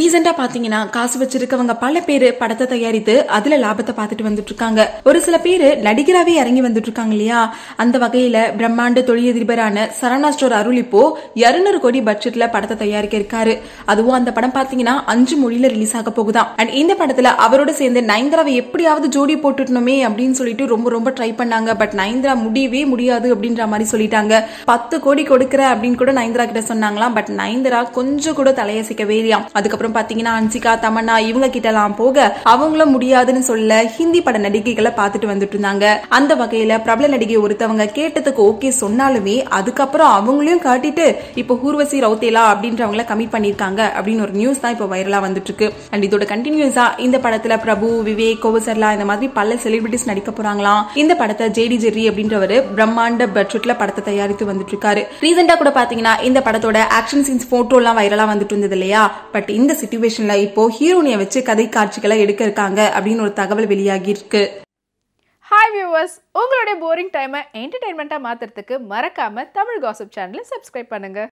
ரீசெண்டா பாத்தீங்கன்னா காசு வச்சிருக்கவங்க பல பேரு படத்தை தயாரித்து அதுல லாபத்தை பார்த்துட்டு வந்துட்டு இருக்காங்க ஒரு சில பேரு நடிகராவே இறங்கி வந்துட்டு இருக்காங்க இல்லையா அந்த வகையில பிரம்மாண்ட தொழிலதிபரான சரவணா ஸ்டோர் அருள் இப்போ இருநூறு கோடி பட்ஜெட்ல படத்தை தயாரிக்க இருக்காரு அதுவும் அந்த படம் பாத்தீங்கன்னா அஞ்சு மொழியில ரிலீஸ் ஆக போகுதாம் அண்ட் இந்த படத்துல அவரோட சேர்ந்து நயன்தாராவை எப்படியாவது ஜோடி போட்டுட்டணுமே அப்படின்னு சொல்லிட்டு ரொம்ப ரொம்ப ட்ரை பண்ணாங்க பட் நயன்தாரா முடியவே முடியாது அப்படின்ற மாதிரி சொல்லிட்டாங்க பத்து கோடி கொடுக்கற அப்படின்னு கூட நயன்தாரா கிட்ட சொன்னாங்களாம் பட் நயன்தாரா கொஞ்சம் கூட தலையசைக்கவே இல்லையாம் அதுக்கப்புறம் பாத்தீங்கன்னா அன்சிகா தமன்னா இவங்க கிட்ட எல்லாம் போக அவங்களும் முடியாதுன்னு சொல்ல ஹிந்தி பட நடிகைகளை பார்த்துட்டு வந்துட்டு இருந்தாங்க அந்த வகையில பிரபல நடிகை ஒருத்தவங்க கேட்டதுக்கு ஓகே சொன்னாலுமே அதுக்கப்புறம் அவங்களையும் காட்டிட்டு இப்போ ஊர்வசி ரவுத்தேலா அப்படின்றவங்கள கமிட் பண்ணிருக்காங்க அப்படின்னு ஒரு நியூஸ் தான் இப்போ வைரலா வந்துட்டு இருக்கு அண்ட் இதோட கண்டினியூஸா இந்த படத்துல பிரபு விவேக் கோவசர்லா இந்த மாதிரி பல செலிபிரிட்டிஸ் நடிக்க போறாங்களாம் இந்த படத்தை ஜேடி ஜெர்ரி அப்படின்றவர் பிரம்மாண்ட பட்ஜெட்ல படத்தை தயாரித்து வந்துட்டு இருக்காரு ரீசெண்டா கூட பாத்தீங்கன்னா இந்த படத்தோட ஆக்ஷன் சீன்ஸ் போட்டோ எல்லாம் வைரலா வந்துட்டு இருந்தது இல்லையா பட் இந்த சுச்சுவேஷன்ல இப்போ ஹீரோனிய வச்சு கதை காட்சிகளை எடுக்க இருக்காங்க அப்படின்னு ஒரு தகவல் வெளியாகி இருக்கு ஹாய் வியூவர்ஸ் உங்களுடைய போரிங் டைமை என்டர்டைன்மெண்ட்டாக மாற்றுறதுக்கு மறக்காமல் தமிழ் காசிப் சேனலை சப்ஸ்கிரைப் பண்ணுங்கள்